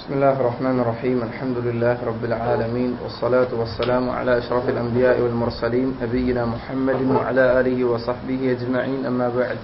بسم الله الرحمن الرحيم الحمد لله رب العالمين والصلاة والسلام على أشرف الأنبياء والمرسلين نبينا محمد وعلى آله وصحبه أجمعين أما بعد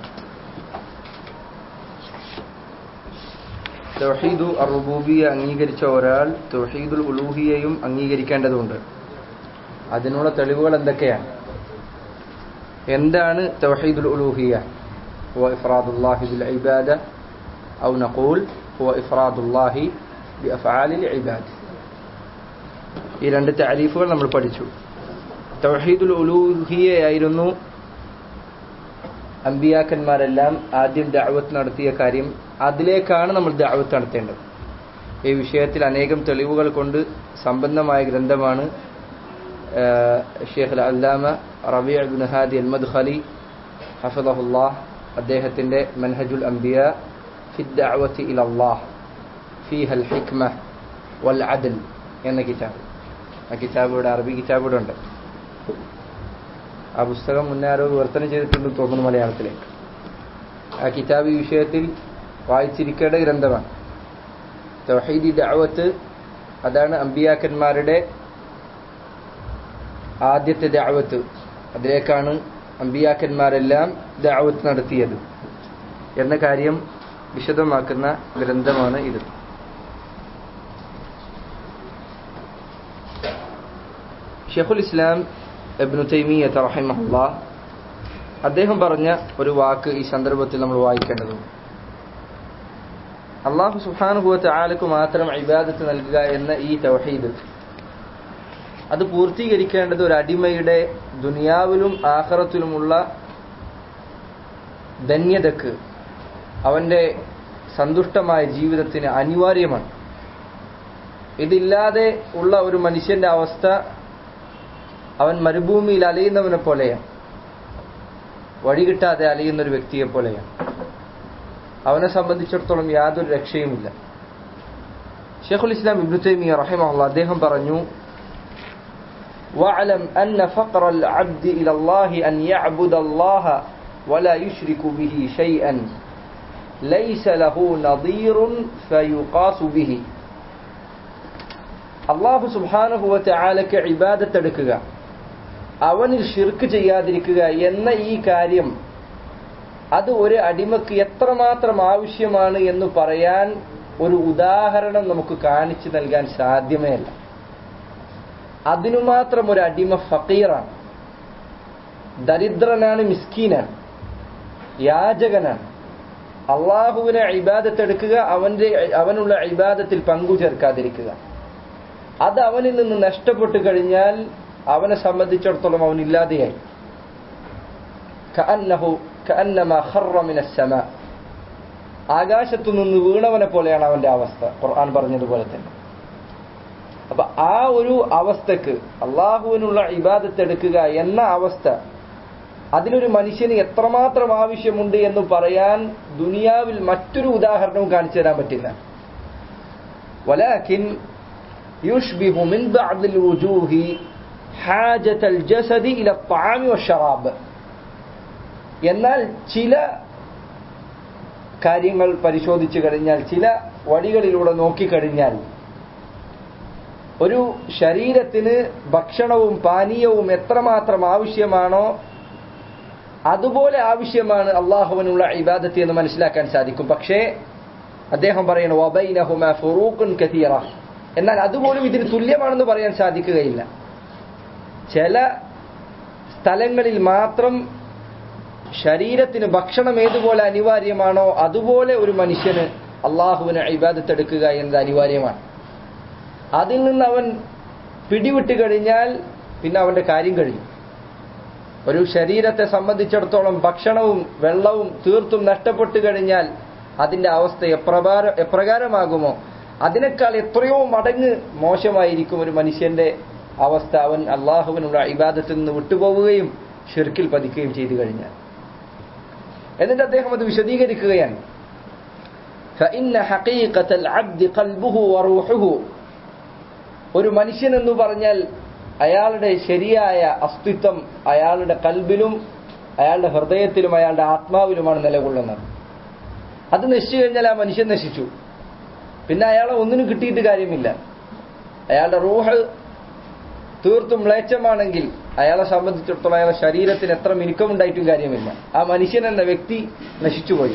തൗഹീദു അറുബൂബിയ അംഗീകരിച്ച ഒരാൾ തൗഹീദുൽ ഉലൂഹിയയും അംഗീകരിക്കേണ്ടതുണ്ട് അതിനുള്ള തെളിവുകൾ എന്തൊക്കെയാണ് എന്താണ് തൗഹീദുൽ ഉലൂഹിയ هو إفراد الله بالعبادة أو نقول هو إفراد الله بأفعال العباد ഈ രണ്ട് താരീഫുകൾ നമ്മൾ പഠിച്ചു തൗഹീദുൽ ഉലൂഹിയയായിരുന്നു അമ്പിയാക്കന്മാരെല്ലാം ആദ്യം ദഅവത്ത് നടത്തിയ കാര്യം അതിലേക്കാണ് നമ്മൾ ദഅവത്ത് നടത്തേണ്ടത് ഈ വിഷയത്തിൽ അനേകം തെളിവുകൾ കൊണ്ട് സമ്പന്നമായ ഗ്രന്ഥമാണ് Sheikh Allama Rabee bin Hadi al Madkhali ഹഫദഹുല്ലാഹ് അദ്ദേഹത്തിന്റെ മൻഹജുൽ അംബിയ ഫി ദഅവത്തി ഇലല്ലാഹ് ഫീഹ അൽ ഹിക്മ വൽ അദൽ എന്ന കിതാബ് ആ കിതാബ് ഇവിടെ അറബി കിതാബ് ഇവിടെ ഉണ്ട് ആ പുസ്തകം മുന്നേ ആരോ വിവർത്തനം ചെയ്തിട്ടുണ്ടെന്ന് തോന്നുന്നു മലയാളത്തിലേക്ക് ആ കിതാബ് ഈ വിഷയത്തിൽ വായിച്ചിരിക്കേണ്ട ഗ്രന്ഥമാണ് തൗഹീദി ദഅവത്ത് അതാണ് അമ്പിയാക്കന്മാരുടെ ആദ്യത്തെ ദഅവത്ത് അതിലേക്കാണ് അമ്പിയാക്കന്മാരെല്ലാം ദഅവത്ത് നടത്തിയത് എന്ന കാര്യം വിശദമാക്കുന്ന ഗ്രന്ഥമാണ് ഇത് ഷെഖുൽ ഇസ്ലാം എബ്നു തൈമിയത്ത് റഹിമഹുല്ല അദ്ദേഹം പറഞ്ഞ ഒരു വാക്ക് ഈ സന്ദർഭത്തിൽ നമ്മൾ വായിക്കേണ്ടതുണ്ട് അള്ളാഹു സുഹാനുഭവത്തെ ആൾക്ക് മാത്രം ഇബാദത്ത് നൽകുക എന്ന ഈ തൗഹീദ് അത് പൂർത്തീകരിക്കേണ്ടത് ഒരു അടിമയുടെ ദുനിയാവിലും ആഹ്റത്തിലുമുള്ള ധന്യതക്ക് അവന്റെ സന്തുഷ്ടമായ ജീവിതത്തിന് അനിവാര്യമാണ് ഇതില്ലാതെ ഉള്ള ഒരു മനുഷ്യന്റെ അവസ്ഥ അവൻ മരുഭൂമിയിൽ അലയുന്നവനെ പോലെയാണ് വഴി കിട്ടാതെ അലയുന്ന ഒരു വ്യക്തിയെ പോലെയാണ് അവനെ സംബന്ധിച്ചിടത്തോളം യാതൊരു രക്ഷയുമില്ല ഷെയ്ഖുൽ ഇസ്ലാം ഇബ്നു തൈമിയ റഹിമഹുള്ള അദ്ദേഹം പറഞ്ഞു واعلم أن فقر العبد إلى الله أن يعبد الله ولا يشرك به شيئا ليس له نظير فيقاس به അള്ളാഹു സുബാനഹുവ ചാലക്ക് ഇബാദത്ത് എടുക്കുക അവനിൽ ഷിർക്ക് ചെയ്യാതിരിക്കുക എന്ന ഈ കാര്യം അത് ഒരു അടിമക്ക് എത്രമാത്രം ആവശ്യമാണ് എന്ന് പറയാൻ ഒരു ഉദാഹരണം നമുക്ക് കാണിച്ചു നൽകാൻ സാധ്യമേ അല്ല അതിനു മാത്രം ഒരു അടിമ ഫക്കീറാണ് ദരിദ്രനാണ് മിസ്കീനാണ് യാചകനാണ് അള്ളാഹുവിനെ ഇബാദത്ത് എടുക്കുക അവന്റെ അവനുള്ള ഇബാദത്തിൽ പങ്കു ചേർക്കാതിരിക്കുക അത് അവനിൽ നിന്ന് നഷ്ടപ്പെട്ടു കഴിഞ്ഞാൽ അവനെ സംബന്ധിച്ചിടത്തോളം അവൻ ഇല്ലാതെയായി ആകാശത്തു നിന്ന് വീണവനെ പോലെയാണ് അവന്റെ അവസ്ഥ ഖുർആൻ പറഞ്ഞതുപോലെ തന്നെ അപ്പൊ ആ ഒരു അവസ്ഥക്ക് അള്ളാഹുവിനുള്ള ഇബാദത്ത് എടുക്കുക എന്ന അവസ്ഥ അതിനൊരു മനുഷ്യന് എത്രമാത്രം ആവശ്യമുണ്ട് എന്ന് പറയാൻ ദുനിയാവിൽ മറ്റൊരു ഉദാഹരണവും കാണിച്ചു തരാൻ പറ്റില്ല വലാക്കിൻ يشبه من بعض الوجوه حاجة الجسد إلى الطعام والشراب എന്നാൽ ചില കാര്യങ്ങൾ പരിശോധിച്ചു കഴിഞ്ഞാൽ ചില വഴികളിലൂടെ നോക്കിക്കഴിഞ്ഞാൽ ഒരു ശരീരത്തിന് ഭക്ഷണവും പാനീയവും എത്രമാത്രം ആവശ്യമാണോ അതുപോലെ ആവശ്യമാണ് അള്ളാഹുവിനുള്ള ഇബാദത്ത് എന്ന് മനസ്സിലാക്കാൻ സാധിക്കും പക്ഷേ അദ്ദേഹം പറയുന്നു വബൈനഹുമ ഫുറൂഖുൻ കതീറ എന്നാൽ അതുപോലും ഇതിന് തുല്യമാണെന്ന് പറയാൻ സാധിക്കുകയില്ല ചില സ്ഥലങ്ങളിൽ മാത്രം ശരീരത്തിന് ഭക്ഷണം ഏതുപോലെ അനിവാര്യമാണോ അതുപോലെ ഒരു മനുഷ്യന് അള്ളാഹുവിന് ഇബാദത്ത് എടുക്കുക എന്നത് അനിവാര്യമാണ് അതിൽ നിന്ന് അവൻ പിടിവിട്ട് കഴിഞ്ഞാൽ പിന്നെ അവന്റെ കാര്യം കഴിഞ്ഞു ഒരു ശരീരത്തെ സംബന്ധിച്ചിടത്തോളം ഭക്ഷണവും വെള്ളവും തീർത്തും നഷ്ടപ്പെട്ടു കഴിഞ്ഞാൽ അതിന്റെ അവസ്ഥ എപ്രകാര എപ്രകാരമാകുമോ അതിനേക്കാൾ എത്രയോ മടങ്ങ് മോശമായിരിക്കും ഒരു മനുഷ്യന്റെ അവസ്ഥ അവൻ അള്ളാഹുവിനുള്ള ഇബാദത്തിൽ നിന്ന് വിട്ടുപോവുകയും ഷിർക്കിൽ പതിക്കുകയും ചെയ്തു കഴിഞ്ഞാൽ എന്നിട്ട് അദ്ദേഹം അത് വിശദീകരിക്കുകയാണ് ഒരു മനുഷ്യൻ എന്ന് പറഞ്ഞാൽ അയാളുടെ ശരിയായ അസ്തിത്വം അയാളുടെ കൽബിലും അയാളുടെ ഹൃദയത്തിലും അയാളുടെ ആത്മാവിലുമാണ് നിലകൊള്ളുന്നത് അത് നശിച്ചു കഴിഞ്ഞാൽ ആ മനുഷ്യൻ നശിച്ചു പിന്നെ അയാളെ ഒന്നിനും കിട്ടിയിട്ട് കാര്യമില്ല അയാളുടെ റൂഹ് തീർത്തും മ്ലേച്ഛമാണെങ്കിൽ അയാളെ സംബന്ധിച്ചിടത്തോളം അയാളുടെ ശരീരത്തിന് എത്ര മിനുക്കമുണ്ടായിട്ടും കാര്യമില്ല ആ മനുഷ്യൻ എന്ന വ്യക്തി നശിച്ചുപോയി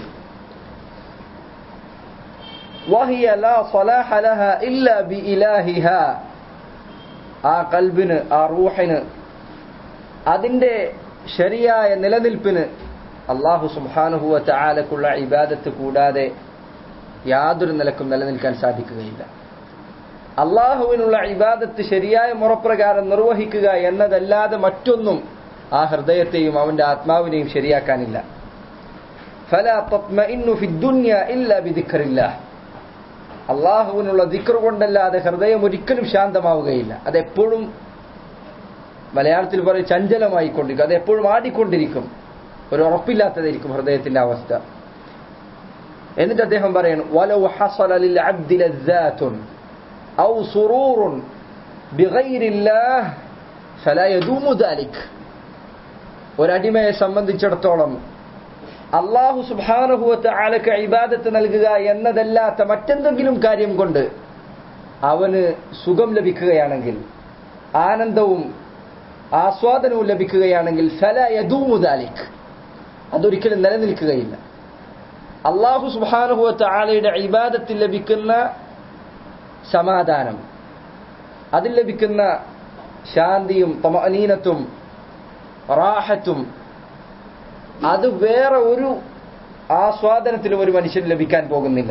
وهي لا صلاح لها إلا بإلهها ആ കൽബിന് ആ റൂഹിന് അതിന്റെ ശരിയായ നിലനിൽപ്പിന് അള്ളാഹു സുബാനുഹുവ ചാലക്കുള്ള ഇബാദത്ത് കൂടാതെ യാതൊരു നിലക്കും നിലനിൽക്കാൻ സാധിക്കുകയില്ല അള്ളാഹുവിനുള്ള ഇബാദത്ത് ശരിയായ മുറപ്രകാരം നിർവഹിക്കുക എന്നതല്ലാതെ മറ്റൊന്നും ആ ഹൃദയത്തെയും അവന്റെ ആത്മാവിനെയും ശരിയാക്കാനില്ല فلا تطمئن في الدنيا إلا بذكر الله അള്ളാഹുവിനുള്ള ദിക്ർ കൊണ്ടല്ലാതെ ഹൃദയം ഒരിക്കലും ശാന്തമാവുകയില്ല അതെപ്പോഴും മലയാളത്തിൽ പറയും ചഞ്ചലമായിക്കൊണ്ടിരിക്കും അത് എപ്പോഴും ആടിക്കൊണ്ടിരിക്കും ഒരു ഉറപ്പില്ലാത്തതായിരിക്കും ഹൃദയത്തിന്റെ അവസ്ഥ എന്നിട്ട് അദ്ദേഹം പറയുന്നു വലൗ ഹസല ലിൽ അബ്ദി ലദ്ദാതുൻ ഔ സുറൂറുൻ ബിഗൈരില്ലാഹ് ഫലാ യദൂമു ദാലിക് ഒരടിമയെ സംബന്ധിച്ചിടത്തോളം അള്ളാഹു സുബാനുഭവത്തെ ആലക്ക് ഇബാദത്ത് നൽകുക എന്നതല്ലാത്ത മറ്റെന്തെങ്കിലും കാര്യം കൊണ്ട് അവന് സുഖം ലഭിക്കുകയാണെങ്കിൽ ആനന്ദവും ആസ്വാദനവും ലഭിക്കുകയാണെങ്കിൽ ഫല യദൂമുദാലിക് അതൊരിക്കലും നിലനിൽക്കുകയില്ല അള്ളാഹു സുബാനുഭവത്തെ ആലയുടെ ഇബാദത്തിൽ ലഭിക്കുന്ന സമാധാനം അതിൽ ലഭിക്കുന്ന ശാന്തിയും തമനീനത്തും റാഹത്തും അത് വേറെ ഒരു ആസ്വാദനത്തിലും ഒരു മനുഷ്യന് ലഭിക്കാൻ പോകുന്നില്ല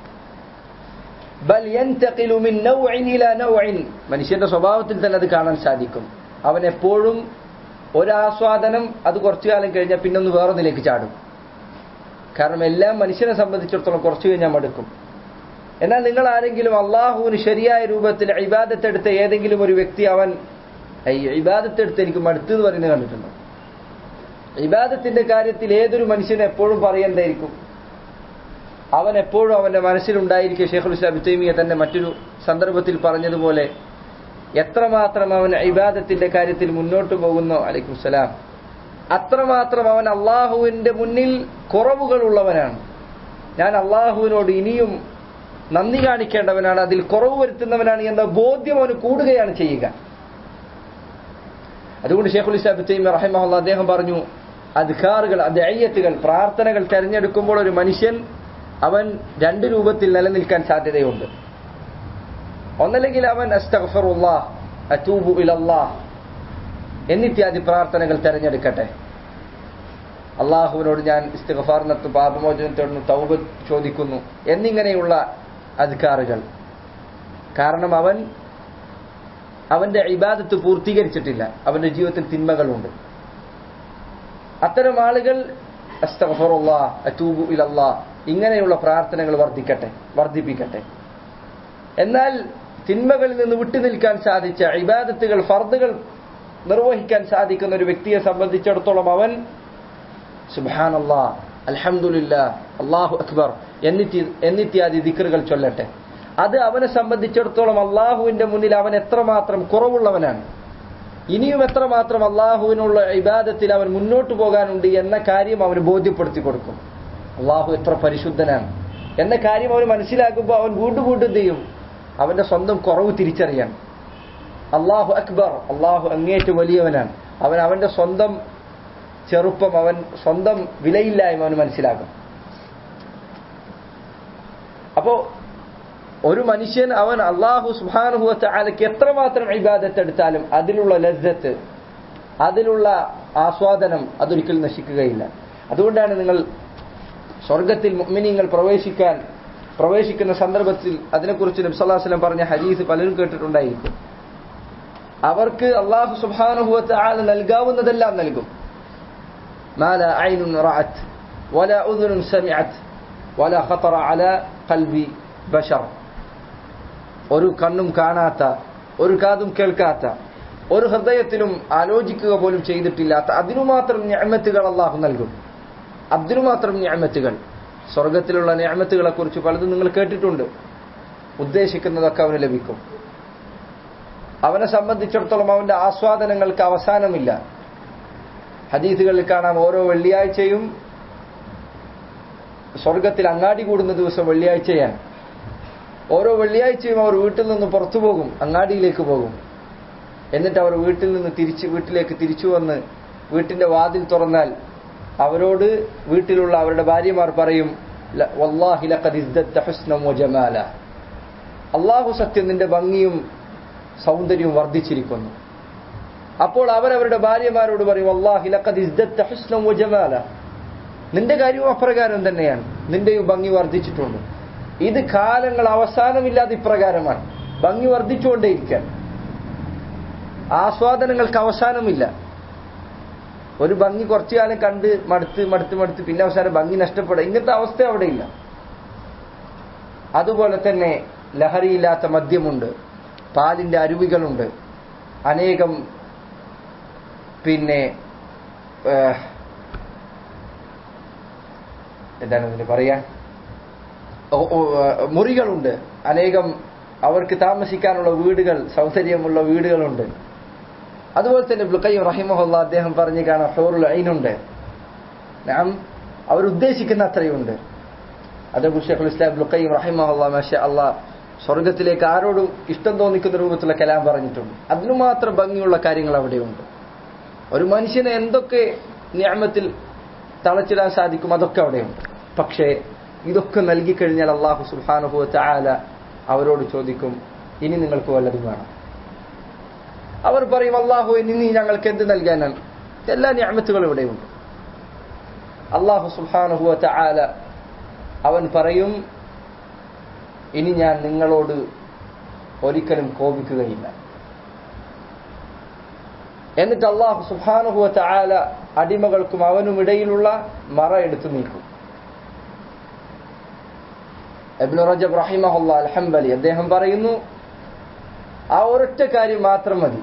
ബൽ യൻതഖിലു മിൻ നൗഇൻ ഇലാ നൗഇൻ മനുഷ്യന്റെ സ്വഭാവത്തിൽ തന്നെ അത് കാണാൻ സാധിക്കും അവൻ എപ്പോഴും ഒരാസ്വാദനം അത് കുറച്ചു കാലം കഴിഞ്ഞാൽ പിന്നൊന്ന് വേറൊന്നിലേക്ക് ചാടും കാരണം എല്ലാം മനുഷ്യനെ സംബന്ധിച്ചിടത്തോളം കുറച്ചു കഴിഞ്ഞാൽ മടുക്കും എന്നാൽ നിങ്ങൾ ആരെങ്കിലും അള്ളാഹുവിന് ശരിയായ രൂപത്തിൽ ഇബാദത്തെടുത്ത ഏതെങ്കിലും ഒരു വ്യക്തി അവൻ ഇബാദത്തെടുത്ത് എനിക്ക് മടുത്തു എന്ന് പറയുന്നത് കണ്ടിട്ടുണ്ടോ ഇബാദത്തിന്റെ കാര്യത്തിൽ ഏതൊരു മനുഷ്യനും എപ്പോഴും പറയേണ്ടായിരിക്കും അവൻ എപ്പോഴും അവന്റെ മനസ്സിലുണ്ടായിരിക്കും ഷെയ്ഖുൽ ഇസ്ലാം തൈമിയ തന്നെ മറ്റൊരു സന്ദർഭത്തിൽ പറഞ്ഞതുപോലെ എത്രമാത്രം അവൻ ഇബാദത്തിന്റെ കാര്യത്തിൽ മുന്നോട്ട് പോകുന്നോ അലൈക്കും സലാം അത്രമാത്രം അവൻ അള്ളാഹുവിന്റെ മുന്നിൽ കുറവുകൾ ഉള്ളവനാണ് ഞാൻ അള്ളാഹുവിനോട് ഇനിയും നന്ദി കാണിക്കേണ്ടവനാണ് അതിൽ കുറവ് വരുത്തുന്നവനാണ് എന്ന ബോധ്യം അവന് കൂടുകയാണ് ചെയ്യുക അതുകൊണ്ട് ഷെയ്ഖുൽ ഇസ്ലാം തൈമി റഹിമഹുല്ല അദ്ദേഹം പറഞ്ഞു അധികാറുകൾ അദ്യത്തുകൾ പ്രാർത്ഥനകൾ തെരഞ്ഞെടുക്കുമ്പോൾ ഒരു മനുഷ്യൻ അവൻ രണ്ട് രൂപത്തിൽ നിലനിൽക്കാൻ സാധ്യതയുണ്ട് ഒന്നല്ലെങ്കിൽ അവൻ അസ്തഗ്ഫിറുല്ലാ അതൂബു ഇലല്ലാഹ് എന്നിത്യാദി പ്രാർത്ഥനകൾ തെരഞ്ഞെടുക്കട്ടെ അള്ളാഹുവിനോട് ഞാൻ ഇസ്തിഗ്ഫാറിനത്ത് പാപമോചനത്തോട് തൗബ ചോദിക്കുന്നു എന്നിങ്ങനെയുള്ള അധികാറുകൾ കാരണം അവൻ അവന്റെ ഇബാദത്ത് പൂർത്തീകരിച്ചിട്ടില്ല അവന്റെ ജീവിതത്തിൽ തിന്മകളുണ്ട് അത്തരം ആളുകൾ അസ്തഗ്ഫിറുല്ലാ അതൂബു ഇലല്ലാ ഇങ്ങനെയുള്ള പ്രാർത്ഥനകൾ വർദ്ധിക്കട്ടെ വർദ്ധിപ്പിക്കട്ടെ എന്നാൽ തിന്മകളിൽ നിന്ന് വിട്ടുനിൽക്കാൻ സാധിച്ച ഇബാദത്തുകൾ ഫർദുകൾ നിർവഹിക്കാൻ സാധിക്കുന്ന ഒരു വ്യക്തിയെ സംബന്ധിച്ചിടത്തോളം അവൻ സുബാനല്ലാ അൽഹംദുലില്ല അള്ളാഹു അക്ബർ എന്നിത്തി എന്നിത്യാദി ദിക്കറുകൾ ചൊല്ലട്ടെ അത് അവനെ സംബന്ധിച്ചിടത്തോളം അള്ളാഹുവിന്റെ മുന്നിൽ അവൻ എത്രമാത്രം കുറവുള്ളവനാണ് ഇനിയും എത്രമാത്രം അള്ളാഹുവിനുള്ള ഇബാദത്തിൽ അവൻ മുന്നോട്ട് പോകാനുണ്ട് എന്ന കാര്യം അവന് ബോധ്യപ്പെടുത്തി കൊടുക്കും അള്ളാഹു എത്ര പരിശുദ്ധനാണ് എന്ന കാര്യം അവന് മനസ്സിലാക്കുമ്പോൾ അവൻ വീണ്ടും വീണ്ടും ചെയ്യും അവന്റെ സ്വന്തം കുറവ് തിരിച്ചറിയാൻ അള്ളാഹു അക്ബർ അള്ളാഹു അങ്ങേറ്റം വലിയവനാണ് അവൻ അവന്റെ സ്വന്തം ചെറുപ്പം അവൻ സ്വന്തം വിലയില്ലായ്മ അവന് മനസ്സിലാക്കും അപ്പോ ഒരു മനുഷ്യൻ അവൻ അള്ളാഹു സുബാനുഭവത്തെ അലക്ക് എത്രമാത്രം ഇബാദത്ത് എടുത്താലും അതിലുള്ള ലജ്ജത്ത് അതിലുള്ള ആസ്വാദനം അതൊരിക്കലും നശിക്കുകയില്ല അതുകൊണ്ടാണ് നിങ്ങൾ സ്വർഗത്തിൽ മുഅ്മിനീങ്ങൾ പ്രവേശിക്കാൻ പ്രവേശിക്കുന്ന സന്ദർഭത്തിൽ അതിനെക്കുറിച്ച് നബ്സല്ലാസ്ലം പറഞ്ഞ ഹദീസ് പലരും കേട്ടിട്ടുണ്ടായിരിക്കും അവർക്ക് അള്ളാഹു സുബാനുഭവത്തെ ആൾ നൽകാവുന്നതെല്ലാം നൽകും മാല ഐനുൻ റഅത്ത് വല ഉദുനുൻ സമിഅത്ത് വല ഖത്തറ അല ഖൽബി ബഷർ ഒരു കണ്ണും കാണാത്ത ഒരു കാതും കേൾക്കാത്ത ഒരു ഹൃദയത്തിലും ആലോചിക്കുക പോലും ചെയ്തിട്ടില്ലാത്ത അതിനു മാത്രം ഞാമത്തുകൾ അള്ളാഹു നൽകും അതിനു മാത്രം ഞാമത്തുകൾ സ്വർഗത്തിലുള്ള ഞാമത്തുകളെ കുറിച്ച് പലതും നിങ്ങൾ കേട്ടിട്ടുണ്ട് ഉദ്ദേശിക്കുന്നതൊക്കെ അവന് ലഭിക്കും അവനെ സംബന്ധിച്ചിടത്തോളം അവന്റെ ആസ്വാദനങ്ങൾക്ക് അവസാനമില്ല ഹദീസുകളിൽ കാണാം ഓരോ വെള്ളിയാഴ്ചയും സ്വർഗത്തിൽ അങ്ങാടി കൂടുന്ന ദിവസം വെള്ളിയാഴ്ചയാണ് ഓരോ വെള്ളിയാഴ്ചയും അവർ വീട്ടിൽ നിന്ന് പുറത്തു പോകും അങ്ങാടിയിലേക്ക് പോകും എന്നിട്ട് അവർ വീട്ടിൽ നിന്ന് തിരിച്ച് വീട്ടിലേക്ക് തിരിച്ചു വന്ന് വീട്ടിന്റെ വാതിൽ തുറന്നാൽ അവരോട് വീട്ടിലുള്ള അവരുടെ ഭാര്യമാർ പറയും "ല- വല്ലാഹി ലഖദ് ഇസ്ദദ്ത ഹുസ്നം വജമാല അള്ളാഹു സത്യം നിന്റെ ഭംഗിയും സൗന്ദര്യവും വർദ്ധിച്ചിരിക്കുന്നു അപ്പോൾ അവരവരുടെ ഭാര്യമാരോട് പറയും അള്ളാഹി ലഖദ് ഇസ്ദദ്ത ഹുസ്നം വജമാല നിന്റെ കാര്യവും അപ്രകാരം തന്നെയാണ് നിന്റെയും ഭംഗി വർദ്ധിച്ചിട്ടുണ്ട് ഇത് കാലങ്ങൾ അവസാനമില്ലാതെ ഇപ്രകാരമാണ് ഭംഗി വർദ്ധിച്ചുകൊണ്ടേയിരിക്കാൻ ആസ്വാദനങ്ങൾക്ക് അവസാനമില്ല ഒരു ഭംഗി കുറച്ചു കാലം കണ്ട് മടുത്ത് മടുത്ത് മടുത്ത് പിന്നെ അവസാനം ഭംഗി നഷ്ടപ്പെടുക ഇങ്ങനത്തെ അവസ്ഥ അവിടെയില്ല അതുപോലെ തന്നെ ലഹരിയില്ലാത്ത മദ്യമുണ്ട് പാലിന്റെ അരുവികളുണ്ട് അനേകം പിന്നെ ഏഹ്, എന്താണ് ഇതിന് പറയാ ഓ- ഓ, ഏഹ്, മുറികളുണ്ട് അനേകം അവർക്ക് താമസിക്കാനുള്ള വീടുകൾ സൗന്ദര്യമുള്ള വീടുകളുണ്ട് അതുപോലെ തന്നെ ബ്ലുക്കയ്യം റഹിമഹുല്ല അദ്ദേഹം പറഞ്ഞു കാണാം ഹോറുൽ ഐനുണ്ട് നാം അവരുദ്ദേശിക്കുന്ന അത്രയുണ്ട് അതേപോലെ ഷെഖുൽ ഇസ്ലാം ബ്ലുക്കയ്യം റഹിമഹുല്ല മാഷ അള്ളാ സ്വർഗത്തിലേക്ക് ആരോടും ഇഷ്ടം തോന്നിക്കുന്ന രൂപത്തിലുള്ള കലാം പറഞ്ഞിട്ടുണ്ട് അതിനു മാത്രം ഭംഗിയുള്ള കാര്യങ്ങൾ അവിടെയുണ്ട് ഒരു മനുഷ്യന് എന്തൊക്കെ നിയമത്തിൽ തളച്ചിടാൻ സാധിക്കും അതൊക്കെ അവിടെയുണ്ട് പക്ഷേ ഇതൊക്കെ നൽകിക്കഴിഞ്ഞാൽ അള്ളാഹു സുഹാനുഭവ ചായാല അവരോട് ചോദിക്കും ഇനി നിങ്ങൾക്ക് വല്ലതും വേണം അവർ പറയും അള്ളാഹു ഇനി നീ ഞങ്ങൾക്ക് എന്ത് നൽകാനാണ് എല്ലാ ഞാമത്തുകളും ഇവിടെയുണ്ട് അള്ളാഹു സുഹാനുഭവ ചായാല അവൻ പറയും ഇനി ഞാൻ നിങ്ങളോട് ഒരിക്കലും കോപിക്കുകയില്ല എന്നിട്ട് അള്ളാഹു സുഹാനുഹുവ ചായാല അടിമകൾക്കും അവനും ഇടയിലുള്ള മറ എടുത്തു നീക്കും എബ്നു റജബ് റഹിമഹുല്ല അൽഹംബലി അദ്ദേഹം പറയുന്നു ആ ഒരൊറ്റ കാര്യം മാത്രം മതി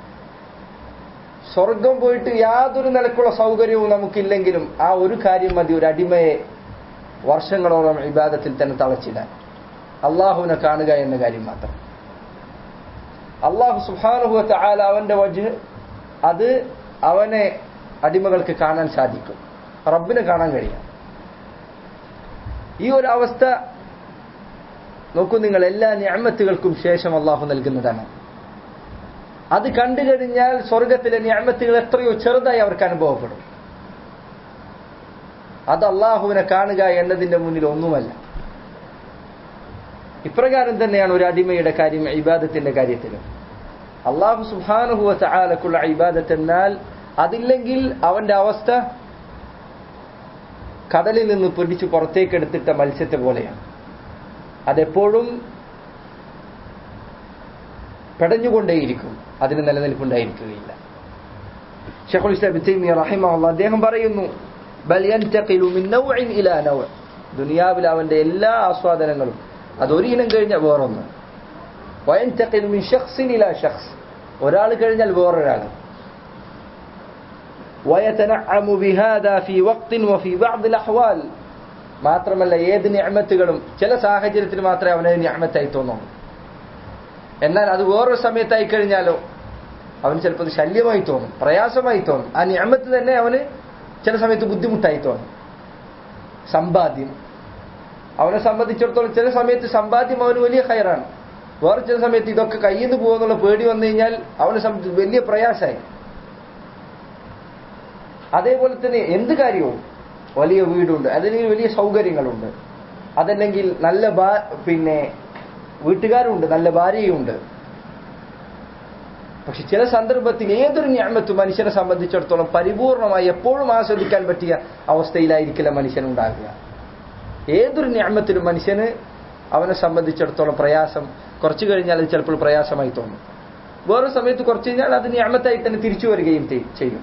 സ്വർഗം പോയിട്ട് യാതൊരു നിലക്കുള്ള സൗകര്യവും നമുക്കില്ലെങ്കിലും ആ ഒരു കാര്യം മതി ഒരു അടിമയെ വർഷങ്ങളോളം ഇബാദത്തിൽ തന്നെ തളച്ചിടാൻ അള്ളാഹുവിനെ കാണുക എന്ന കാര്യം മാത്രം അള്ളാഹു സുഹാനുഹുവ ആല അവന്റെ വജ് അത് അവനെ അടിമകൾക്ക് കാണാൻ സാധിക്കും റബ്ബിനെ കാണാൻ കഴിയാം ഈ ഒരു അവസ്ഥ നോക്കൂ നിങ്ങൾ എല്ലാ ഞാമത്തുകൾക്കും ശേഷം അള്ളാഹു നൽകുന്നതാണ് അത് കണ്ടു കഴിഞ്ഞാൽ സ്വർഗത്തിലെ ഞാമത്തുകൾ എത്രയോ ചെറുതായി അവർക്ക് അനുഭവപ്പെടും അത് അള്ളാഹുവിനെ കാണുക എന്നതിന്റെ മുന്നിൽ ഒന്നുമല്ല ഇപ്രകാരം തന്നെയാണ് ഒരു അടിമയുടെ കാര്യം ഇബാദത്തിന്റെ കാര്യത്തിലും അള്ളാഹു സുഹാനുഹുവ ചാലക്കുള്ള ഇബാദത്ത് എന്നാൽ അതില്ലെങ്കിൽ അവന്റെ അവസ്ഥ കടലിൽ നിന്ന് പിടിച്ചു പുറത്തേക്ക് എടുത്തിട്ട മത്സ്യത്തെ പോലെയാണ് അതെപ്പോഴും പെടഞ്ഞുകൊണ്ടേയിരിക്കും അതിന് നിലനിൽപ്പുണ്ടായിരിക്കുകയില്ല ഷെഖുൽ ഇസ്ലാം തൈമിയ റഹിമഹുള്ള അദ്ദേഹം പറയുന്നു ബൽ യൻതഖിലു മിൻ നൗഇൻ ഇലാ നൗ ദുനിയാവിൽ അവന്റെ എല്ലാ ആസ്വാദനങ്ങളും അത് ഒരു ഇനം കഴിഞ്ഞാൽ വേറൊന്ന് വയൻതഖിലു മിൻ ഷഖ്സിൻ ഇലാ ഷഖ്സ് ഒരാൾ കഴിഞ്ഞാൽ വേറൊരാൾ ويتنعم بهذا في وقت وفي بعض الأحوال മാത്രമല്ല ഏത് ഞാമത്തുകളും ചില സാഹചര്യത്തിൽ മാത്രമേ അവന് ഞാമത്തായി തോന്നുള്ളൂ എന്നാൽ അത് വേറൊരു സമയത്തായി കഴിഞ്ഞാലോ അവന് ചിലപ്പോൾ അത് ശല്യമായി തോന്നും പ്രയാസമായി തോന്നും ആ ഞാമത്ത് തന്നെ അവന് ചില സമയത്ത് ബുദ്ധിമുട്ടായി തോന്നും സമ്പാദ്യം അവനെ സംബന്ധിച്ചിടത്തോളം ചില സമയത്ത് സമ്പാദ്യം അവന് വലിയ ഹയറാണ് വേറെ ചില സമയത്ത് ഇതൊക്കെ കയ്യിൽ നിന്ന് പോകുന്നുള്ള പേടി വന്നു കഴിഞ്ഞാൽ അവനെ സംബന്ധിച്ച് വലിയ പ്രയാസമായി അതേപോലെ തന്നെ എന്ത് കാര്യവും വലിയ വീടുണ്ട് അതല്ലെങ്കിൽ വലിയ സൗകര്യങ്ങളുണ്ട് അതല്ലെങ്കിൽ നല്ല ബാ- പിന്നെ വീട്ടുകാരുണ്ട് നല്ല ഭാര്യയുണ്ട് പക്ഷെ ചില സന്ദർഭത്തിൽ ഏതൊരു ഞാമത്ത് മനുഷ്യനെ സംബന്ധിച്ചിടത്തോളം പരിപൂർണമായി എപ്പോഴും ആസ്വദിക്കാൻ പറ്റിയ അവസ്ഥയിലായിരിക്കില്ല മനുഷ്യനുണ്ടാകുക ഏതൊരു ഞാമത്തിലും മനുഷ്യന് അവനെ സംബന്ധിച്ചിടത്തോളം പ്രയാസം കുറച്ചു കഴിഞ്ഞാൽ അത് ചിലപ്പോൾ പ്രയാസമായി തോന്നും വേറെ സമയത്ത് കുറച്ചു കഴിഞ്ഞാൽ അത് ഞാമത്തായി തന്നെ തിരിച്ചു വരികയും ചെയ്- ചെയ്യും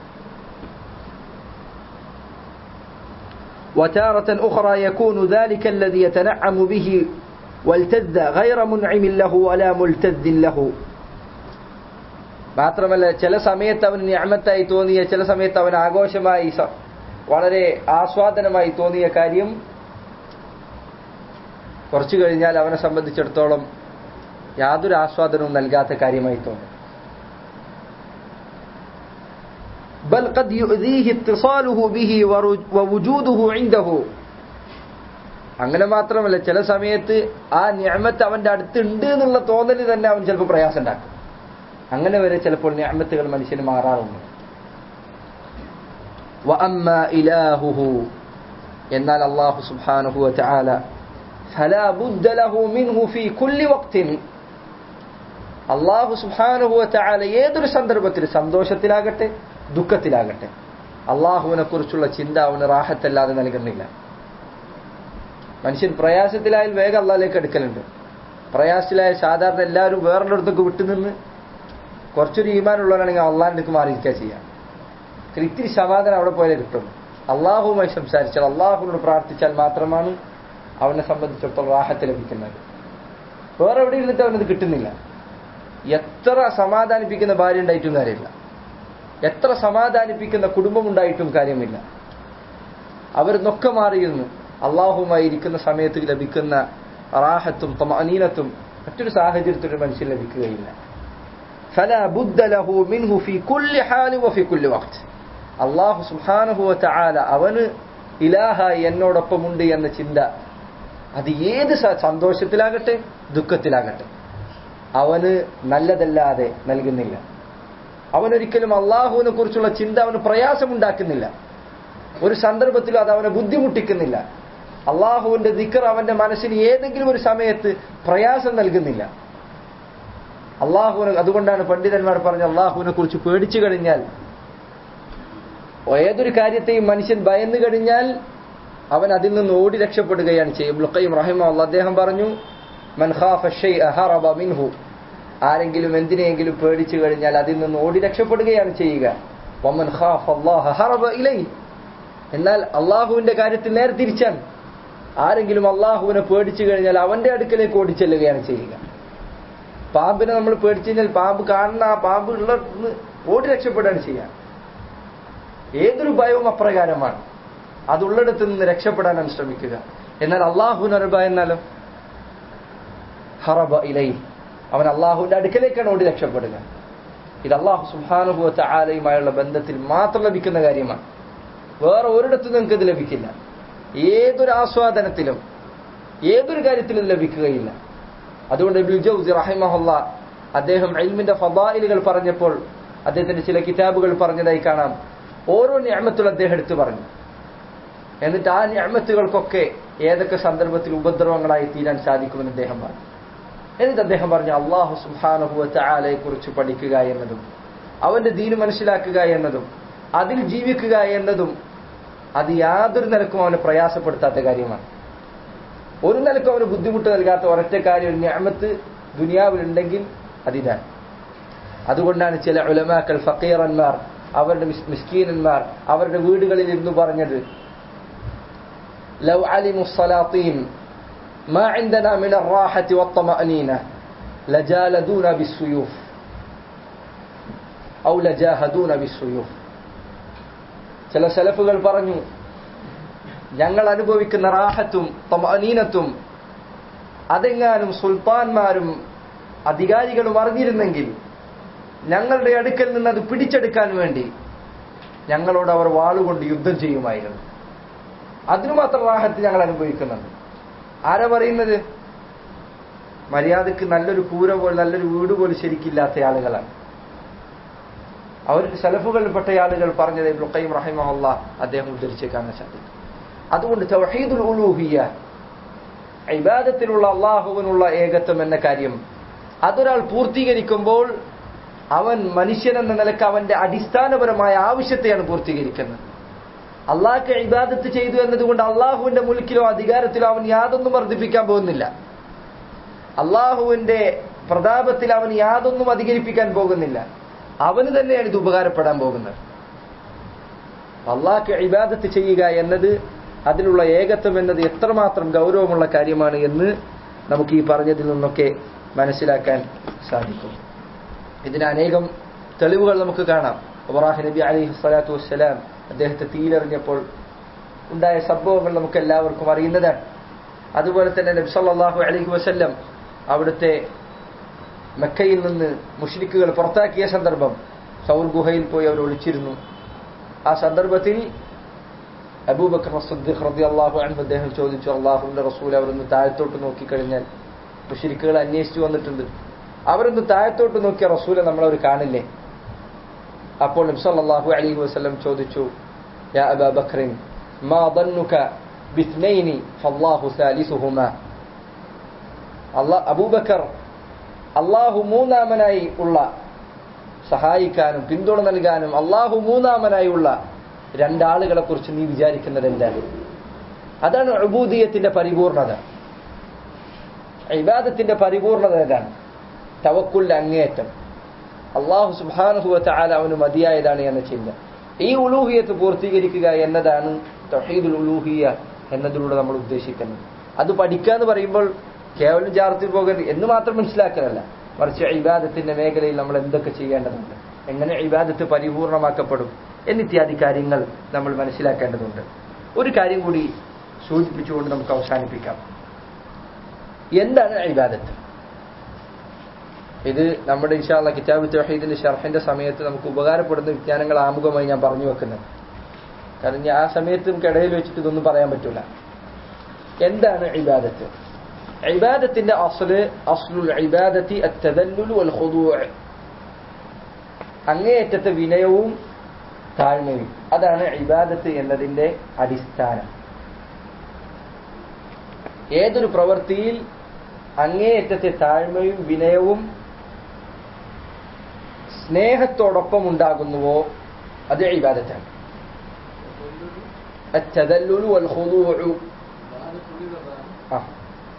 وتارة أخرى يكون ذلك الذي يتنعم به والتذ غير منعم له ولا ملتذ له മാത്രമല്ല ചില സമയത്ത് അവന് ഞാമത്തായി തോന്നിയ ചില സമയത്ത് അവൻ ആഘോഷമായി സ- വളരെ ആസ്വാദനമായി തോന്നിയ കാര്യം കുറച്ചു കഴിഞ്ഞാൽ അവനെ സംബന്ധിച്ചിടത്തോളം യാതൊരു ആസ്വാദനവും നൽകാത്ത കാര്യമായി തോന്നും بل قد يؤذيه اتصاله به ورج- ووجوده عنده അങ്ങനെ മാത്രമല്ല ചില സമയത്ത് ആ ഞാമത്ത് അവന്റെ അടുത്തുണ്ട് എന്നുള്ള തോന്നൽ തന്നെ അവൻ ചിലപ്പോൾ പ്രയാസം ഉണ്ടാക്കും അങ്ങനെ വരെ ചിലപ്പോൾ ഞാമത്തുകൾ മനുഷ്യന് മാറാറുണ്ട് وأما إلهه എന്നാൽ അള്ളാഹു സുബ്ഹാനഹു വതആല فلا بد له منه في كل وقت അള്ളാഹു സുബ്ഹാനഹു വതആല ഏതൊരു സന്ദർഭത്തിൽ സന്തോഷത്തിലാകട്ടെ ദുഃഖത്തിലാകട്ടെ അള്ളാഹുവിനെ കുറിച്ചുള്ള ചിന്ത അവന് റാഹത്തല്ലാതെ നൽകുന്നില്ല മനുഷ്യൻ പ്രയാസത്തിലായാൽ വേഗം അള്ളാഹിലേക്ക് എടുക്കലുണ്ട് പ്രയാസത്തിലായ സാധാരണ എല്ലാവരും വേറൊരിടത്തേക്ക് വിട്ടുനിന്ന് കുറച്ചൊരു ഈമാനുള്ളവരാണെങ്കിൽ അള്ളാഹിൻ്റെ അടുക്ക് മാറിയിരിക്കുക ചെയ്യാം ഇത്തിരി സമാധാനം അവിടെ പോയാലേ കിട്ടും അള്ളാഹുവുമായി സംസാരിച്ചാൽ അള്ളാഹുവിനോട് പ്രാർത്ഥിച്ചാൽ മാത്രമാണ് അവനെ സംബന്ധിച്ചിടത്തോളം റാഹത്ത് ലഭിക്കുന്നത് വേറെ എവിടെ ഇരുന്നിട്ട് അവനത് കിട്ടുന്നില്ല എത്ര സമാധാനിപ്പിക്കുന്ന ഭാര്യ ഉണ്ടായിട്ടും കാര്യമില്ല എത്ര സമാധാനിപ്പിക്കുന്ന കുടുംബം ഉണ്ടായിട്ടും കാര്യമില്ല അവരിന്നൊക്കെ മാറിയിരുന്നു അള്ളാഹുമായി ഇരിക്കുന്ന സമയത്ത് ലഭിക്കുന്ന റാഹത്തും തമാനീനത്തും മറ്റൊരു സാഹചര്യത്തിൽ മനുഷ്യൻ ലഭിക്കുകയില്ല فلا بد له منه في كل حال وفي كل وقت അള്ളാഹു സുഹാനുഹുവ ചാല അവന് ഇലാഹായി എന്നോടൊപ്പമുണ്ട് എന്ന ചിന്ത അത് ഏത് സന്തോഷത്തിലാകട്ടെ ദുഃഖത്തിലാകട്ടെ അവന് നല്ലതല്ലാതെ നൽകുന്നില്ല അവനൊരിക്കലും അള്ളാഹുവിനെ കുറിച്ചുള്ള ചിന്ത അവന് പ്രയാസമുണ്ടാക്കുന്നില്ല ഒരു സന്ദർഭത്തിലും അത് അവനെ ബുദ്ധിമുട്ടിക്കുന്നില്ല അള്ളാഹുവിന്റെ ദിക്കർ അവന്റെ മനസ്സിന് ഏതെങ്കിലും ഒരു സമയത്ത് പ്രയാസം നൽകുന്നില്ല അള്ളാഹുവിനെ അതുകൊണ്ടാണ് പണ്ഡിതന്മാർ പറഞ്ഞ അള്ളാഹുവിനെ കുറിച്ച് പേടിച്ചു കഴിഞ്ഞാൽ ഏതൊരു കാര്യത്തെയും മനുഷ്യൻ ഭയന്നു കഴിഞ്ഞാൽ അവൻ അതിൽ നിന്ന് ഓടി രക്ഷപ്പെടുകയാണ് ചെയ്യും ലുക്കയും റഹിമ അദ്ദേഹം പറഞ്ഞു മിൻഹു ആരെങ്കിലും എന്തിനെങ്കിലും പേടിച്ചു കഴിഞ്ഞാൽ അതിൽ നിന്ന് ഓടി രക്ഷപ്പെടുകയാണ് ചെയ്യുക എന്നാൽ അള്ളാഹുവിന്റെ കാര്യത്തിൽ നേരെ തിരിച്ചാണ് ആരെങ്കിലും അള്ളാഹുവിനെ പേടിച്ചു കഴിഞ്ഞാൽ അവന്റെ അടുക്കലേക്ക് ഓടിച്ചെല്ലുകയാണ് ചെയ്യുക പാമ്പിനെ നമ്മൾ പേടിച്ചു കഴിഞ്ഞാൽ പാമ്പ് കാണുന്ന ആ പാമ്പ് ഉള്ള ഓടി രക്ഷപ്പെടുകയാണ് ചെയ്യുക ഏതൊരു ഭയവും അപ്രകാരമാണ് അതുള്ളിടത്ത് നിന്ന് രക്ഷപ്പെടാനാണ് ശ്രമിക്കുക എന്നാൽ അള്ളാഹുവിന് ഒരു ഭയം എന്നാലോ ഹറബ ഇലൈ അവൻ അള്ളാഹുവിന്റെ അടുക്കലേക്കാണ് ഓടി രക്ഷപ്പെടുക ഇത് അള്ളാഹു സുഹാനുഭവത്തെ ആലയുമായുള്ള ബന്ധത്തിൽ മാത്രം ലഭിക്കുന്ന കാര്യമാണ് വേറെ ഒരിടത്തും നിങ്ങൾക്ക് ഇത് ലഭിക്കില്ല ഏതൊരു ആസ്വാദനത്തിലും ഏതൊരു കാര്യത്തിലും ലഭിക്കുകയില്ല അതുകൊണ്ട് ഇബ്നുൽ ജൗസി റഹിമഹുല്ല അദ്ദേഹം ഇൽമിന്റെ ഫദായിലുകൾ പറഞ്ഞപ്പോൾ അദ്ദേഹത്തിന്റെ ചില കിതാബുകൾ പറഞ്ഞതായി കാണാം ഓരോ ഞാമത്തുകൾ അദ്ദേഹം എടുത്തു പറഞ്ഞു എന്നിട്ട് ആ ഞാമത്തുകൾക്കൊക്കെ ഏതൊക്കെ സന്ദർഭത്തിൽ ഉപദ്രവങ്ങളായി തീരാൻ സാധിക്കുമെന്ന് അദ്ദേഹം പറഞ്ഞു എന്നിട്ട് അദ്ദേഹം പറഞ്ഞു അള്ളാഹു സുഹാനുഭവത്തെ കുറിച്ച് പഠിക്കുക എന്നതും അവന്റെ ദീന് മനസ്സിലാക്കുക എന്നതും അതിൽ ജീവിക്കുക എന്നതും അത് യാതൊരു നിലക്കും അവനെ പ്രയാസപ്പെടുത്താത്ത കാര്യമാണ് ഒരു നിലക്കും അവന് ബുദ്ധിമുട്ട് നൽകാത്ത ഒരൊറ്റ കാര്യം ഒരു ഞാമത്ത് ദുനിയാവിലുണ്ടെങ്കിൽ അതിതാണ് അതുകൊണ്ടാണ് ചില ഉലമാക്കൾ ഫക്കീറന്മാർ അവരുടെ മിസ്കീനന്മാർ അവരുടെ വീടുകളിൽ ഇരുന്ന് പറഞ്ഞത് ലൗ അലിമു സലാത്തീൻ ما عندنا من الراحة والطمأنينة لجالدونا بالسيوف أو لجاهدونا بالسيوف ചില സെലഫുകൾ പറഞ്ഞു ഞങ്ങൾ അനുഭവിക്കുന്ന റാഹത്തും തമനീനത്തും അതെങ്ങാനും സുൽത്താൻമാരും അധികാരികളും അറിഞ്ഞിരുന്നെങ്കിൽ ഞങ്ങളുടെ അടുക്കൽ നിന്ന് അത് പിടിച്ചെടുക്കാൻ വേണ്ടി ഞങ്ങളോട് അവർ വാളുകൊണ്ട് യുദ്ധം ചെയ്യുമായിരുന്നു അതിനു മാത്രം റാഹത്ത് ഞങ്ങൾ അനുഭവിക്കുന്നുണ്ട് ആരാ പറയുന്നത് മര്യാദക്ക് നല്ലൊരു കൂര പോലെ നല്ലൊരു വീട് പോലും ശരിക്കില്ലാത്ത ആളുകളാണ് അവർ സെലഫുകളിൽപ്പെട്ട ആളുകൾ പറഞ്ഞത് ലുക്കൈം റഹിമഹല്ല അദ്ദേഹം ഉദ്ധരിച്ച് കാണാൻ സാധിക്കും അതുകൊണ്ട് തൗഹീദുൽ ഉലൂഹിയ ഇബാദത്തിലുള്ള അള്ളാഹുവിനുള്ള ഏകത്വം എന്ന കാര്യം അതൊരാൾ പൂർത്തീകരിക്കുമ്പോൾ അവൻ മനുഷ്യൻ എന്ന നിലക്ക് അവന്റെ അടിസ്ഥാനപരമായ ആവശ്യത്തെയാണ് പൂർത്തീകരിക്കുന്നത് അള്ളാഹ്ക്ക് ഇബാദത്ത് ചെയ്തു എന്നതുകൊണ്ട് അള്ളാഹുവിന്റെ മുൽക്കിലോ അധികാരത്തിലോ അവൻ യാതൊന്നും വർദ്ധിപ്പിക്കാൻ പോകുന്നില്ല അള്ളാഹുവിന്റെ പ്രതാപത്തിൽ അവൻ യാതൊന്നും അധികരിപ്പിക്കാൻ പോകുന്നില്ല അവന് തന്നെയാണ് ഇത് ഉപകാരപ്പെടാൻ പോകുന്നത് അള്ളാഹ്ക്ക് ഇബാദത്ത് ചെയ്യുക എന്നത് അതിലുള്ള ഏകത്വം എന്നത് എത്രമാത്രം ഗൗരവമുള്ള കാര്യമാണ് എന്ന് നമുക്ക് ഈ പറഞ്ഞതിൽ നിന്നൊക്കെ മനസ്സിലാക്കാൻ സാധിക്കും ഇതിന് അനേകം തെളിവുകൾ നമുക്ക് കാണാം ഇബ്രാഹിം നബി അലൈഹി സ്വലാത്തു വസ്സലാം അദ്ദേഹത്തെ തീയിലെറിഞ്ഞപ്പോൾ ഉണ്ടായ സംഭവങ്ങൾ നമുക്ക് എല്ലാവർക്കും അറിയുന്നതാണ് അതുപോലെ തന്നെ നബി സല്ലല്ലാഹു അലൈഹി വസല്ലം അവിടുത്തെ മക്കയിൽ നിന്ന് മുഷ്രിക്കുകൾ പുറത്താക്കിയ സന്ദർഭം സൗർ ഗുഹയിൽ പോയി അവർ ഒളിച്ചിരുന്നു ആ സന്ദർഭത്തിൽ അബൂബക്കർ സദ്ദീഖ് റതി അള്ളാഹു അൻഹു അദ്ദേഹം ചോദിച്ചു അള്ളാഹുവിന്റെ റസൂൽ അവരൊന്ന് താഴത്തോട്ട് നോക്കിക്കഴിഞ്ഞാൽ മുഷിരിക്കുകൾ അന്വേഷിച്ചു വന്നിട്ടുണ്ട് അവരൊന്ന് താഴത്തോട്ട് നോക്കിയ റസൂലെ നമ്മളവർ കാണില്ലേ അപ്പോൾ നബ്സല്ലാഹു അലൈഹി വസല്ലം ചോദിച്ചു യാ അബാ ബക്രിൻ മാ ظنك باثنين فالله ثالثهما അള്ളാഹ് അബൂബക്കർ അള്ളാഹു മൂന്നാമനായി ഉള്ള സഹായിക്കാനും പിന്തുണ നൽകാനും അള്ളാഹു മൂന്നാമനായി ഉള്ള രണ്ടാളുകളെ കുറിച്ച് നീ വിചാരിക്കുന്നത് എന്താണ് അതാണ് അബൂദിയത്തിന്റെ പരിപൂർണത ഇബാദത്തിന്റെ പരിപൂർണത ഏതാണ് തവക്കുള്ള അങ്ങേയറ്റം അള്ളാഹു സുബാനുഹുവ ആല അവന് മതിയായതാണ് എന്ന ചിന്ത ഈ ഉലൂഹിയത്ത് പൂർത്തീകരിക്കുക എന്നതാണ് തഹീദുൽ ഉലൂഹിയ എന്നതിലൂടെ നമ്മൾ ഉദ്ദേശിക്കുന്നത് അത് പഠിക്കുക എന്ന് പറയുമ്പോൾ കേവലം ജാറത്തിൽ പോകരുത് എന്ന് മാത്രം മനസ്സിലാക്കലല്ല മറിച്ച് ഇബാദത്തിന്റെ മേഖലയിൽ നമ്മൾ എന്തൊക്കെ ചെയ്യേണ്ടതുണ്ട് എങ്ങനെ ഇബാദത്ത് പരിപൂർണമാക്കപ്പെടും എന്നിത്യാദി കാര്യങ്ങൾ നമ്മൾ മനസ്സിലാക്കേണ്ടതുണ്ട് ഒരു കാര്യം കൂടി സൂചിപ്പിച്ചുകൊണ്ട് നമുക്ക് അവസാനിപ്പിക്കാം എന്താണ് ഇബാദത്ത് ഇത് നമ്മുടെ ഇൻഷാല്ല കിതാബ് തൗഹീദിന്റെ ഷർഹിന്റെ സമയത്ത് നമുക്ക് ഉപകാരപ്പെടുന്ന വിജ്ഞാനങ്ങൾ ആമുഖമായി ഞാൻ പറഞ്ഞു വെക്കുന്നത് കാരണം ഞാൻ ആ സമയത്ത് നമുക്ക് ഇടയിൽ വെച്ചിട്ട് ഇതൊന്നും പറയാൻ പറ്റൂല എന്താണ് ഇബാദത്ത് ഇബാദത്തിന്റെ അസ്ല് അസ്ലുൽ ഇബാദത്തി അത്തദല്ലുൽ വൽ ഖുദൂഅ് അങ്ങേയറ്റത്തെ വിനയവും താഴ്മയും അതാണ് ഇബാദത്ത് എന്നതിന്റെ അടിസ്ഥാനം ഏതൊരു പ്രവൃത്തിയിൽ അങ്ങേയറ്റത്തെ താഴ്മയും വിനയവും സ്നേഹത്തോടൊപ്പം ഉണ്ടാകുന്നുവോ അത് ഇബാദത്താണ് التذلل والخضوع آه.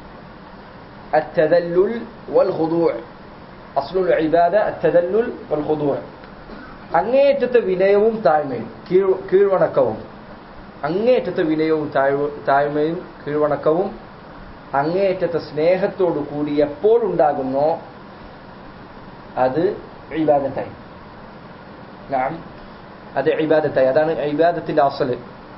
التذلل والخضوع أصل العبادة التذلل والخضوع അങ്ങേയറ്റത്തെ വിനയവും താഴ്മയും കീഴ് കീഴ്വണക്കവും അങ്ങേയറ്റത്തെ വിനയവും താഴ്മയും കീഴ്വണക്കവും അങ്ങേയറ്റത്തെ സ്നേഹത്തോടു കൂടി എപ്പോഴുണ്ടാകുന്നോ അത് ഇബാദത്തായി നാം അത് ഇബാദത്തായി അതാണ് ഇബാദത്തിന്റെ അസല്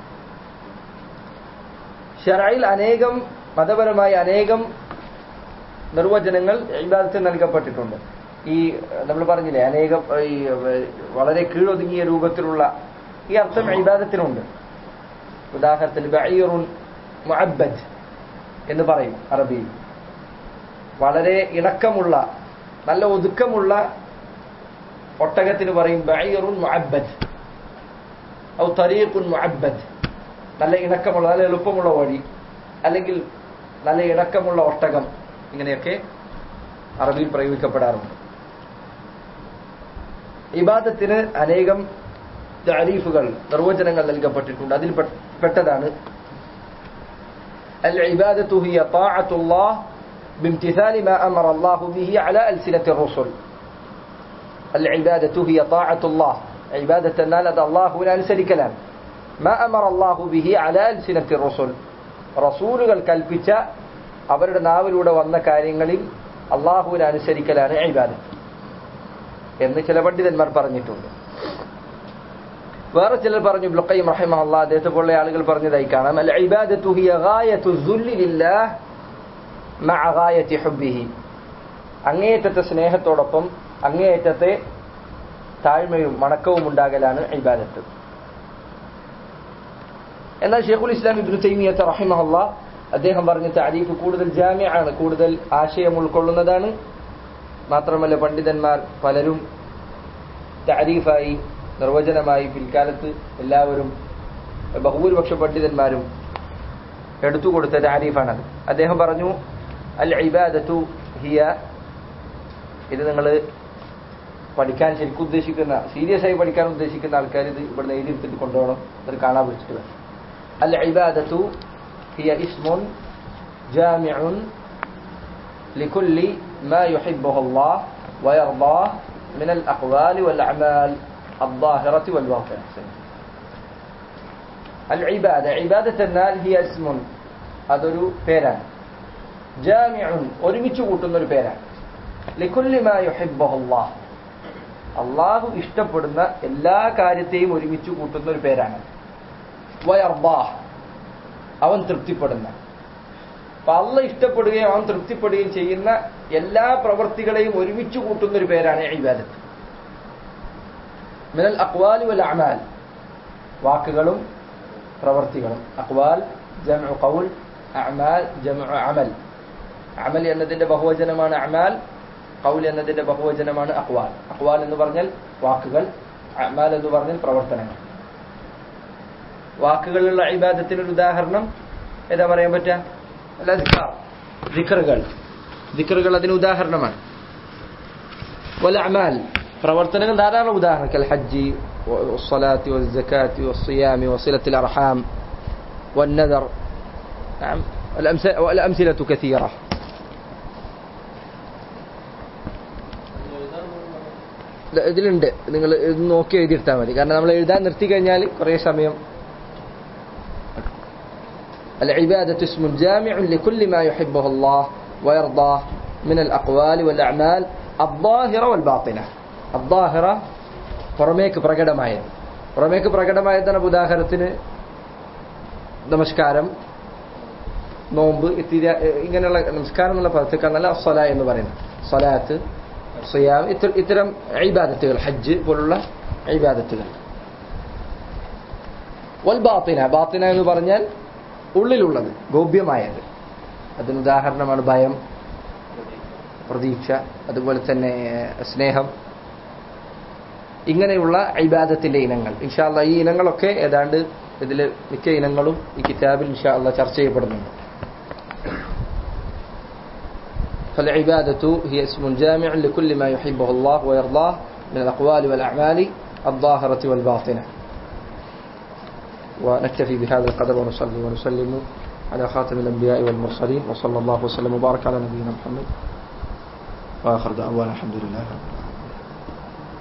ഷറയിൽ അനേകം മതപരമായ അനേകം നിർവചനങ്ങൾ ഇബാദത്തിന് നൽകപ്പെട്ടിട്ടുണ്ട് ഈ നമ്മൾ പറഞ്ഞില്ലേ അനേകം ഈ വളരെ കീഴൊതുങ്ങിയ രൂപത്തിലുള്ള ഈ അർത്ഥം ഇബാദത്തിനുണ്ട് ഉദാഹരണത്തിന് ബഈറുൻ മുഅബ്ബദ് എന്ന് പറയും അറബിയിൽ വളരെ ഇണക്കമുള്ള നല്ല ഒതുക്കമുള്ള ഒട്ടകത്തിന് പറയും ബഈറുൻ മുഅബ്ബദ് ഔ തരീഖുൻ മുഅബ്ബദ് നല്ല ഇണക്കമുള്ള നല്ല എളുപ്പമുള്ള വഴി അല്ലെങ്കിൽ നല്ല ഇണക്കമുള്ള ഒട്ടകം ഇങ്ങനെയൊക്കെ അറബിയിൽ പ്രയോഗിക്കപ്പെടാറുണ്ട് ഇബാദത്തിന് അനേകം താരീഫുകൾ നിർവചനങ്ങൾ നൽകപ്പെട്ടിട്ടുണ്ട് അതിൽ പെട്ടതാണ് العبادة هي طاعة الله بامتثال ما أمر الله به على ألسنة الرسل العبادة هي طاعة الله عبادة نالت الله لا نسلك كلام ما أمر الله به على ألسنة الرسل റസൂലുകൾ കൽപ്പിച്ച അവരുടെ നാവിലൂടെ വന്ന കാര്യങ്ങളിൽ അള്ളാഹുവിനെ അനുസരിക്കലാണ് ഇബാദത്ത് എന്ന് ചില പണ്ഡിതന്മാർ പറഞ്ഞിട്ടുണ്ട് വേറെ ചിലർ പറഞ്ഞു ബ്ലുക്കൈം റഹിമ അള്ളാഹ് അദ്ദേഹത്തെ പോലുള്ള ആളുകൾ പറഞ്ഞതായി കാണാം അൽ ഇബാദത്തു ഹിയ ഗായത്തു ദുല്ലി ലില്ലാഹ് മഅ ഗായത്തി ഹുബ്ബിഹി അങ്ങേയറ്റത്തെ സ്നേഹത്തോടൊപ്പം അങ്ങേയറ്റത്തെ താഴ്മയും മണക്കവും ഉണ്ടാകലാണ് ഇബാദത്ത് എന്നാൽ ഷെയ്ഖുൽ ഇസ്ലാം ഇബ്നു തൈമിയത്ത് റഹിമഹല്ല അദ്ദേഹം പറഞ്ഞ താരീഫ് കൂടുതൽ ജാമ്യാണ് കൂടുതൽ ആശയം ഉൾക്കൊള്ളുന്നതാണ് മാത്രമല്ല പണ്ഡിതന്മാർ പലരും താരീഫായി നിർവചനമായി പിൽക്കാലത്ത് എല്ലാവരും ബഹുഭൂരിപക്ഷ പണ്ഡിതന്മാരും എടുത്തുകൊടുത്ത താരീഫാണത് അദ്ദേഹം പറഞ്ഞു അൽ ഇബാദത്തു ഹിയ ഇത് നിങ്ങൾ പഠിക്കാൻ ശരിക്കും ഉദ്ദേശിക്കുന്ന സീരിയസ് ആയി പഠിക്കാൻ ഉദ്ദേശിക്കുന്ന ആൾക്കാർ ഇത് ഇവിടെ എഴുതിയെടുത്തിട്ട് കൊണ്ടുപോകണം അത് കാണാൻ വിളിച്ചിട്ട് വേണം العبادة هي اسم جامع لكل ما يحبه الله ويرضاه من الأقوال والأعمال الظاهرة والباطنة العبادة عبادة النال هي اسم അതൊരു പേരാണ് ജാമിഉൻ ഒരുമിച്ച് കൂട്ടുന്ന ഒരു പേരാണ് ലിക്കുല്ലി മാ യുഹിബ്ബഹു അല്ലാഹ് അള്ളാഹു ഇഷ്ടപ്പെടുന്ന എല്ലാ കാര്യത്തെയും ഒരുമിച്ച് കൂട്ടുന്ന ഒരു പേരാണ് വയർബാഹ് അവൻ തൃപ്തിപ്പെടുന്ന അപ്പൊ അള്ള ഇഷ്ടപ്പെടുകയും അവൻ തൃപ്തിപ്പെടുകയും ചെയ്യുന്ന എല്ലാ പ്രവൃത്തികളെയും ഒരുമിച്ച് കൂട്ടുന്ന ഒരു പേരാണ് ഇബാദത്ത് മിനൽ അക്വാലി വൽ അമാൽ വാക്കുകളും പ്രവർത്തികളും അക്വാൽ ജമു കൗൽ അമാൽ ജമു അമൽ അമൽ എന്നതിന്റെ ബഹുവചനമാണ് അമാൽ കൗൽ എന്നതിന്റെ ബഹുവചനമാണ് അക്വാൽ അക്വാൽ എന്ന് പറഞ്ഞാൽ വാക്കുകൾ അമാൽ എന്ന് പറഞ്ഞാൽ പ്രവർത്തനങ്ങൾ വാക്കുകളുള്ള ഇബാദത്തിനൊരു ഉദാഹരണം ഏതാ പറയാൻ പറ്റുക അല്ല ദിക്കറുകൾ ദിക്കറുകൾ അതിന് ഉദാഹരണമാണ് വല അമാൽ പ്രവർത്തനങ്ങൾ ധാരാളം ഉദാഹരണം കൽ ഹജ്ജി والصلاة والزكاة والصيام وصلة الأرحام والنذر نعم والأمثلة كثيرة ഇതിലുണ്ട് നിങ്ങൾ ഇത് നോക്കി എഴുതിയെടുത്താൽ മതി കാരണം നമ്മൾ എഴുതാൻ നിർത്തി കഴിഞ്ഞാൽ കുറേ സമയം العبادة اسم جامع لكل ما يحبه الله ويرضاه من الأقوال والأعمال الظاهرة والباطنة الظاهرة പുറമേക്ക് പ്രകടമായത് പുറമേക്ക് പ്രകടമായതാണ് ഉദാഹരണത്തിന് നമസ്കാരം നോമ്പ് ഇത്തിരി ഇങ്ങനെയുള്ള നമസ്കാരം എന്നുള്ള പദത്തേക്കാണല്ല സ്വല എന്ന് പറയുന്നത് സ്വലാത്ത് സിയാം ഇത്തരം ഐബാദത്തുകൾ ഹജ്ജ് പോലുള്ള ഐബാദത്തുകൾ വൽ ബാത്തിന ബാത്തിന എന്ന് പറഞ്ഞാൽ ഉള്ളിലുള്ളത് ഗോപ്യമായത് അതിന് ഉദാഹരണമാണ് ഭയം പ്രതീക്ഷ അതുപോലെ തന്നെ സ്നേഹം ഇങ്ങനെയുള്ള ഇബാദത്തിന്റെ ഇനങ്ങൾ ഇൻഷാല്ല ഈ ഇനങ്ങളൊക്കെ ഏതാണ്ട് ഇതിൽ മിക്ക ഇനങ്ങളും ഈ കിതാബിൽ ഇൻഷാല്ല ചർച്ച ചെയ്യപ്പെടുന്നുണ്ട് فالعبادة هي اسم جامع لكل ما يحبه الله ويرضاه من الأقوال والأعمال الظاهرة والباطنة ونكتفي بهذا القدر ونصلي ونسلم على خاتم الأنبياء والمرسلين وصلى الله وسلم وبارك على نبينا محمد وآخر دعوانا الحمد لله رب العالمين